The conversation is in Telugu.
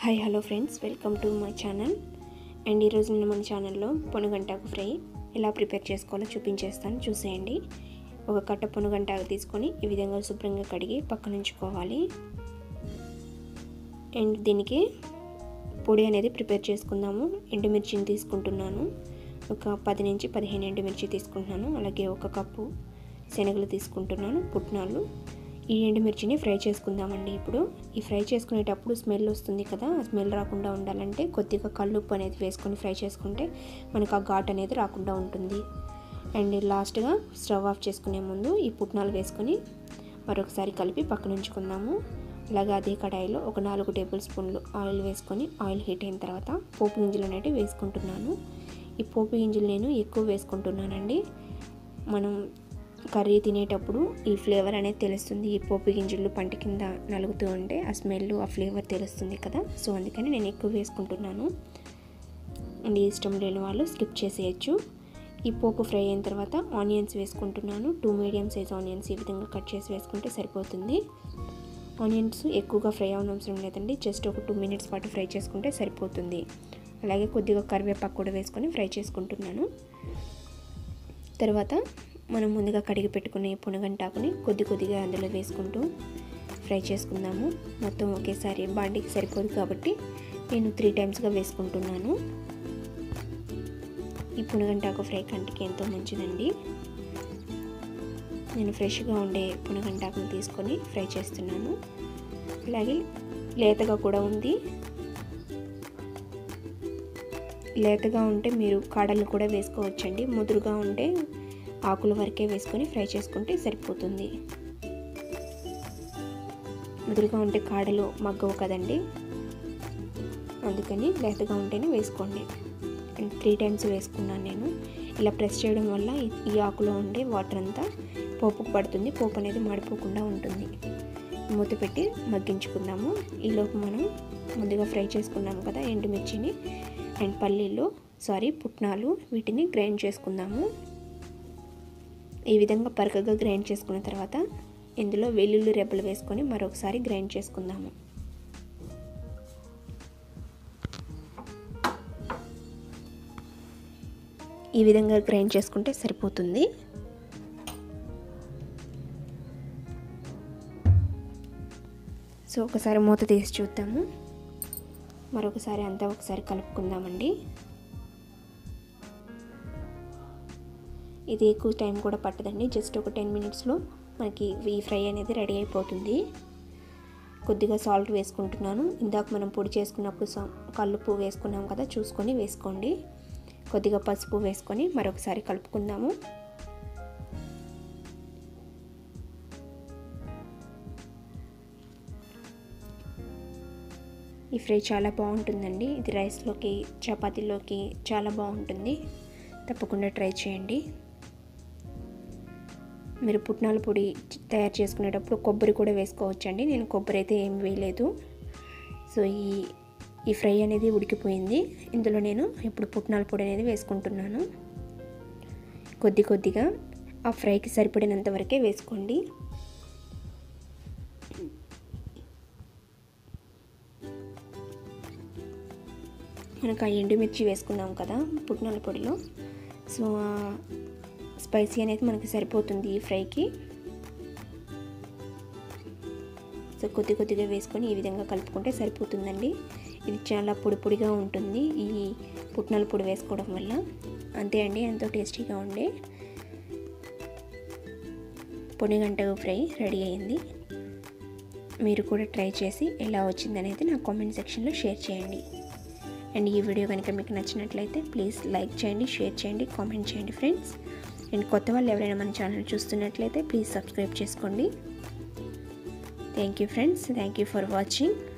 hi hello friends welcome to my channel and ఈరోజు నేను మన ఛానల్లో పొనుగంటాకు ఫ్రై ఎలా ప్రిపేర్ చేసుకోవాలో చూపించేస్తాను చూసేయండి ఒక కట్ట పొనుగంటాకు తీసుకొని ఈ విధంగా శుభ్రంగా కడిగి పక్కన ఉంచుకోవాలి అండ్ దీనికి పొడి అనేది ప్రిపేర్ చేసుకుందాము ఎండుమిర్చిని తీసుకుంటున్నాను ఒక పది నుంచి పదిహేను ఎండుమిర్చి తీసుకుంటున్నాను అలాగే ఒక కప్పు శనగలు తీసుకుంటున్నాను పుట్నాలు ఈ ఎండుమిర్చిని ఫ్రై చేసుకుందామండి ఇప్పుడు ఈ ఫ్రై చేసుకునేటప్పుడు స్మెల్ వస్తుంది కదా ఆ స్మెల్ రాకుండా ఉండాలంటే కొద్దిగా కల్లుప్పు అనేది వేసుకొని ఫ్రై చేసుకుంటే మనకు ఆ ఘాట్ అనేది రాకుండా ఉంటుంది అండ్ లాస్ట్గా స్టవ్ ఆఫ్ చేసుకునే ముందు ఈ పుట్నాలు వేసుకొని మరొకసారి కలిపి పక్కన ఉంచుకుందాము అలాగే అదే కడాయిలో ఒక నాలుగు టేబుల్ స్పూన్లు ఆయిల్ వేసుకొని ఆయిల్ హీట్ అయిన తర్వాత పోపు గింజలు అనేవి వేసుకుంటున్నాను ఈ పోపు గింజలు నేను ఎక్కువ వేసుకుంటున్నానండి మనం కర్రీ తినేటప్పుడు ఈ ఫ్లేవర్ అనేది తెలుస్తుంది ఈ పోపు గింజలు పంట కింద నలుగుతూ ఉంటే ఆ స్మెల్ ఆ ఫ్లేవర్ తెలుస్తుంది కదా సో అందుకని నేను ఎక్కువ వేసుకుంటున్నాను అండ్ ఇష్టం లేని వాళ్ళు స్కిప్ చేసేయచ్చు ఈ పోపు ఫ్రై అయిన తర్వాత ఆనియన్స్ వేసుకుంటున్నాను టూ మీడియం సైజ్ ఆనియన్స్ ఈ విధంగా కట్ చేసి వేసుకుంటే సరిపోతుంది ఆనియన్స్ ఎక్కువగా ఫ్రై అవనవసరం లేదండి జస్ట్ ఒక టూ మినిట్స్ పాటు ఫ్రై చేసుకుంటే సరిపోతుంది అలాగే కొద్దిగా కరివేపాకు కూడా వేసుకొని ఫ్రై చేసుకుంటున్నాను తర్వాత మనం ముందుగా కడిగి పెట్టుకునే పునగంటాకుని కొద్ది కొద్దిగా అందులో వేసుకుంటూ ఫ్రై చేసుకుందాము మొత్తం ఒకేసారి బాండీకి సరిపోదు కాబట్టి నేను త్రీ టైమ్స్గా వేసుకుంటున్నాను ఈ పునగంటాకు ఫ్రై కంటికి ఎంతో మంచిదండి నేను ఫ్రెష్గా ఉండే పునగంటాకుని తీసుకొని ఫ్రై చేస్తున్నాను అలాగే లేతగా కూడా ఉంది లేతగా ఉంటే మీరు కాడలు కూడా వేసుకోవచ్చండి ముదురుగా ఉంటే ఆకుల వరకే వేసుకొని ఫ్రై చేసుకుంటే సరిపోతుంది ముదురుగా ఉంటే కాడలు మగ్గవు కదండి అందుకని లేతగా ఉంటేనే వేసుకోండి అండ్ త్రీ టైమ్స్ వేసుకున్నాను నేను ఇలా ప్రెస్ చేయడం వల్ల ఈ ఆకులో ఉండే వాటర్ అంతా పోపుకు పడుతుంది పోపు అనేది మాడిపోకుండా ఉంటుంది మూత పెట్టి మగ్గించుకుందాము ఈలోపు మనం ముందుగా ఫ్రై చేసుకున్నాము కదా ఎండుమిర్చిని అండ్ పల్లీలు సారీ పుట్నాలు వీటిని గ్రైండ్ చేసుకుందాము ఈ విధంగా పరకగా గ్రైండ్ చేసుకున్న తర్వాత ఇందులో వెల్లుల్లి రెబ్బలు వేసుకొని మరొకసారి గ్రైండ్ చేసుకుందాము ఈ విధంగా గ్రైండ్ చేసుకుంటే సరిపోతుంది సో ఒకసారి మూత తీసి చూద్దాము మరొకసారి అంతా ఒకసారి కలుపుకుందామండి ఇది ఎక్కువ టైం కూడా పట్టదండి జస్ట్ ఒక టెన్ మినిట్స్లో మనకి ఈ ఫ్రై అనేది రెడీ అయిపోతుంది కొద్దిగా సాల్ట్ వేసుకుంటున్నాను ఇందాక మనం పొడి చేసుకున్నప్పుడు కల్లుపు వేసుకున్నాం కదా చూసుకొని వేసుకోండి కొద్దిగా పసుపు వేసుకొని మరొకసారి కలుపుకుందాము ఈ ఫ్రై చాలా బాగుంటుందండి ఇది రైస్లోకి చపాతీలోకి చాలా బాగుంటుంది తప్పకుండా ట్రై చేయండి మీరు పుట్నాల పొడి తయారు చేసుకునేటప్పుడు కొబ్బరి కూడా వేసుకోవచ్చండి నేను కొబ్బరి అయితే ఏం వేయలేదు సో ఈ ఈ ఫ్రై అనేది ఉడికిపోయింది ఇందులో నేను ఇప్పుడు పుట్నాల పొడి అనేది వేసుకుంటున్నాను కొద్ది కొద్దిగా ఆ ఫ్రైకి సరిపడినంత వరకే వేసుకోండి మనకు ఆ ఎండుమిర్చి వేసుకున్నాం కదా పుట్నాల పొడిలో సో స్పైసీ అనేది మనకి సరిపోతుంది ఈ ఫ్రైకి సో కొద్ది కొద్దిగా వేసుకొని ఈ విధంగా కలుపుకుంటే సరిపోతుందండి ఇది చాలా పొడి పొడిగా ఉంటుంది ఈ పుట్నాల పొడి వేసుకోవడం వల్ల అంతే అండి ఎంతో టేస్టీగా ఉండే పొడిగంట ఫ్రై రెడీ అయింది మీరు కూడా ట్రై చేసి ఎలా వచ్చిందనేది నా కామెంట్ సెక్షన్లో షేర్ చేయండి అండ్ ఈ వీడియో కనుక మీకు నచ్చినట్లయితే ప్లీజ్ లైక్ చేయండి షేర్ చేయండి కామెంట్ చేయండి ఫ్రెండ్స్ అండ్ కొత్త వాళ్ళు ఎవరైనా మన ఛానల్ చూస్తున్నట్లయితే ప్లీజ్ సబ్స్క్రైబ్ చేసుకోండి thank you friends thank you for watching